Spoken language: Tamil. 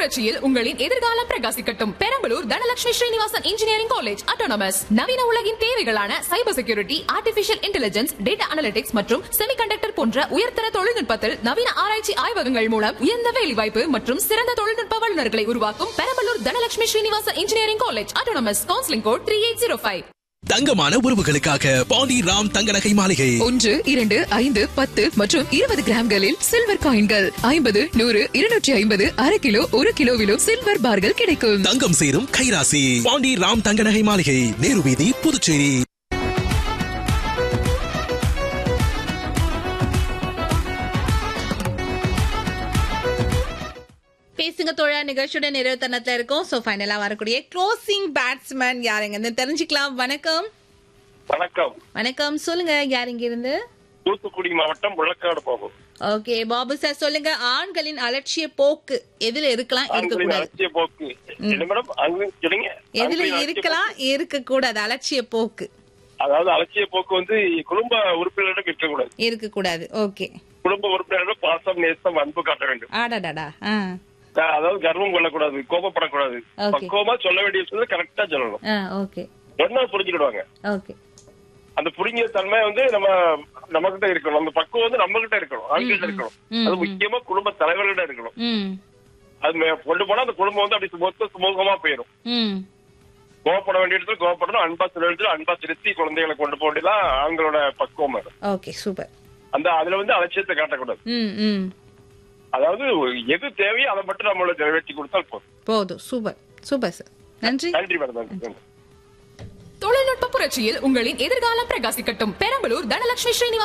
புரட்சியில் உங்களின் எதிர்காலம் பிரகாசிக்கட்டும் Perambalur Dhanalakshmi Srinivasan engineering college autonomous நவீன உலகின் தேவைகளான cyber security artificial intelligence data analytics மற்றும் செமிகண்டக்டர் போன்ற உயர்தர தொழில்நுட்பத்தில் நவீன ஆராய்ச்சி ஆய்வகங்கள் மூலம் உயர்ந்த வேலைவாய்ப்பு மற்றும் சிறந்த தொழில்நுட்ப வல்லுநர்களை உருவாக்கும் Perambalur Dhanalakshmi Srinivasan engineering college autonomous counselling code three eight zero five தங்கமான உறவுகளுக்காக பாண்டி ராம் தங்க நகை மாளிகை ஒன்று இரண்டு ஐந்து பத்து மற்றும் இருபது கிராம்களில் சில்வர் காயின்கள் ஐம்பது நூறு இருநூற்றி ஐம்பது அரை கிலோ ஒரு கிலோவிலும் சில்வர் பார்கள் கிடைக்கும் தங்கம் சேரும் கைராசி பாண்டி ராம் தங்க நகை மாளிகை நேரு வீதி புதுச்சேரி பேசுங்க தோழா நிகழ்ச்சியோட நிறைவு தருணத்துல இருக்கும் சோ ஃபைனலா வரக்கூடிய க்ளோசிங் பேட்ஸ்மேன் யாருங்கன்னு தெரிஞ்சுக்கலாம் வணக்கம் வணக்கம் வணக்கம் சொல்லுங்க யார் இங்க இருந்து தூத்துக்குடி மாவட்டம் முழக்காடு போகும் ஓகே பாபு சார் சொல்லுங்க ஆண்களின் அலட்சிய போக்கு எதுல இருக்கலாம் ஆண்களின் இருக்கக்கூடாது அலட்சிய போக்கு என்ன மேடம் அங்க சொல்லுங்க எதுல ஆண்களின் அலட்சிய இருக்கலாம் இருக்க கூடாது அலட்சிய போக்கு போக்கு. அதாவது அலட்சிய போக்கு வந்து குடும்ப உறுப்பினரிடம் இருக்கக்கூடாது இருக்க கூடாது ஓகே குடும்ப உறுப்பினரிடம் பாசம் நேசம் அன்பு காட்ட வேண்டும் ஆடாடாடா ஆ அஹ் அதாவது கர்வம் கொள்ளக்கூடாது கோபப்படக்கூடாது Okay. பக்குவமா சொல்ல வேண்டிய விஷயத்தை கரெக்டா சொல்லணும் ஆ ஓகே சொன்னா புரிஞ்சுக்கிடுவாங்க ஓகே அந்த புரிஞ்ச தன்மை வந்து நம்ம நம்ம கிட்ட இருக்கணும் அந்த பக்குவம் வந்து நம்ம கிட்ட இருக்கணும் ஆண்கிட்ட இருக்கணும் ம், அது முக்கியமா குடும்ப தலைவர்கிட்ட இருக்கணும் ம் அது மே- கொண்டு போனா அந்த குடும்பம் வந்து அப்படி மொத்த சுமூகமா போயிடும் ம் கோவப்பட வேண்டிய இடத்துல கோவப்படணும் அன்பா சில இடத்துல அன்பா திருத்தி குழந்தைகளை கொண்டு போக வேண்டியதான் ஆண்களோட பக்குவம் அது ஓகே சூப்பர் அந்த அதுல வந்து அலட்சியத்தை காட்டக்கூடாது ம் ம் அதாவது எது தேவையோ அதை மட்டும் நம்மள நிறைவேற்றி கொடுத்தால் போதும் போதும் சூப்பர் சூப்பர் சார் நன்றி நன்றி மேடம் நன்றி தொழில்நுட்ப புரட்சியில் உங்களின் எதிர்காலம் பிரகாசிக்கட்டும் பெரம்பலூர் தனலட்சுமி ஸ்ரீனிவாசன்